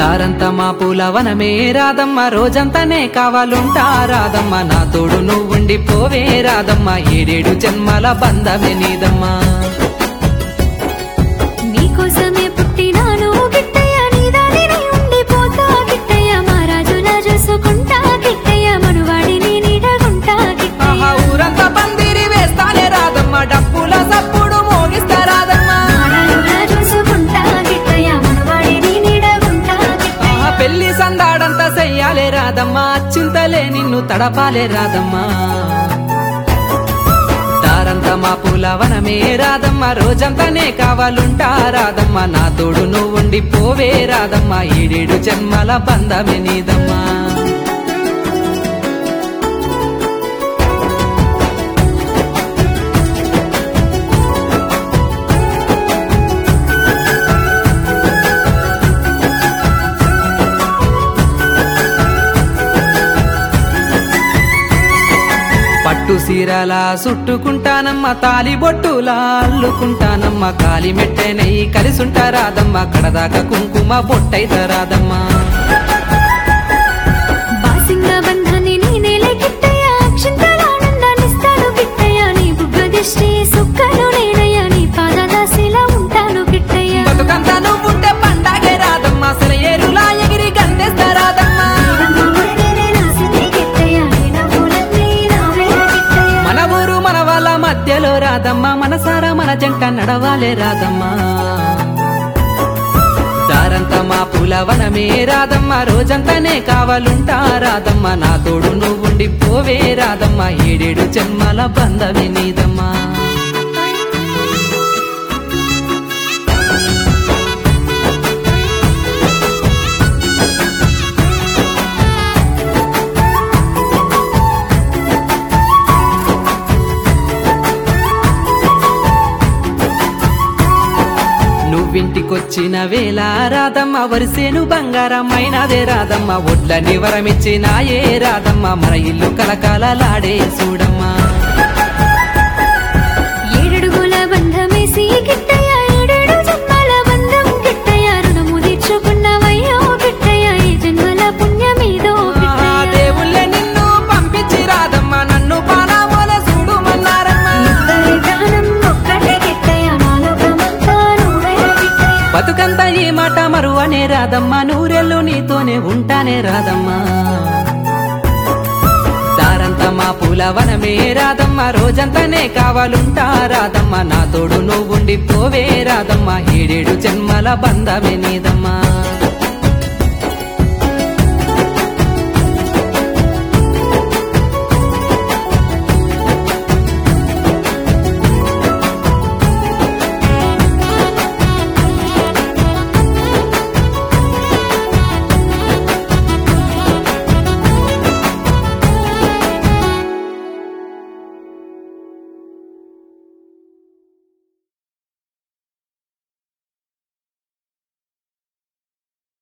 దారంతా మా పూలవనమే రాదమ్మ రోజంతానే కావాలుంటా రాదమ్మ నా తోడు నువ్వుండి పోవే రాదమ్మ ఏడేడు జన్మల బంధమే నీదమ్మా నీకోసమే పుట్టినాను గిట్టయ్య నీ దారిని ఉండిపోతా గిట్టయ్య మా రాజులా చూసుకుంటా గిట్టయ్య మనువాడిని నీడగుంటా ఆహా గిట్టయ్య ఊరంతా పందిరి వేస్తానే రాదమ్మ డప్పుల సప్పుడు మోగిస్తా రాదమ్మ రాజులా చూసుకుంటా గిట్టయ్య మనువాడిని నీడగుంటా గిట్టయ్య ఆహా పెళ్లి సందాడంతా చెయ్యాలే రాదమ్మ చింతలే నిన్ను తడపాలే రాదమ్మా దారంతా మా పూలవనమే రాదమ్మ రోజంతానే కావాలుంటా రాదమ్మ నా తోడు నువ్వుండి పోవే రాదమ్మ ఏడేడు జన్మల బంధమే నీదమ్మా పట్టు సీరలా చుట్టుకుంటానమ్మ తాలి బొట్టులా అల్లుకుంటానమ్మ కాలి మెట్టెనయ్యి కలిసుంటారాదమ్మ కడదాకా కుంకుమ బొట్టైత రాదమ్మా బాసింగ బంధాన్ని నేనేలే గిట్టయ్య అక్షంతలానందాన్నిస్తాను గిట్టయ్య నీ బుగ్గ దిష్టి సుక్కలు నేనయ్య నీ పాదదాసిలా ఉంటాను గిట్టయ్య బతుకంతా నువ్వుంటే పండగే రాదమ్మ అసలు ఏరులా ఎగిరి గంతేస్తా రాదమ్మా నేనే రాసింది గిట్టయ్య నీ నవ్వులన్నీ నావే గిట్టయ్య మన ఊరు మన వాళ్ళ మధ్యలో రాదమ్మా మనసారా మన జంట నడవాలే రాదమ్మా దారంతా మా పూలవనమే రాదమ్మ రోజంతానే కావాలుంటా రాదమ్మ నా తోడు నువ్వుండి పోవే రాదమ్మ ఏడేడు జన్మల బంధమే నీదమ్మా నువ్వింటికొచ్చిన వేళ రాదమ్మ వరిసేను బంగారమైనదే రాదమ్మ ఒడ్ల నివరమిచ్చినాయే రాదమ్మ మన ఇల్లు కలకాలలాడే చూడమ్మా ఏడడుగుల బంధమేసి గిట్టయ్య ఏడేడు జన్మల బంధం గిట్టయ్య రుణము తీర్చుకున్నవయ్యో గిట్టయ్య ఈ జన్మల పుణ్యమీదో ఆ గిట్టయ్య దేవుళ్ళే నిన్ను పంపించి రాదమ్మ నన్ను పానామోల చూడుమన్నారమ్మా ఇద్దరి ప్రాణం ఒక్కటే గిట్టయ్య నాలోకమంతా నువ్వే గిట్టయ్య బతుకంతా ఈ మాట మరువనే రాదమ్మా నూరెళ్ళు నీతోనే ఉంటానే రాదమ్మా దారంతా మా పూలవనమే రాదమ్మ రోజంతానే కావాలుంటా రాదమ్మ నా తోడు నువ్వుండి పోవే రాదమ్మ ఏడేడు జన్మల బంధమే నీదమ్మా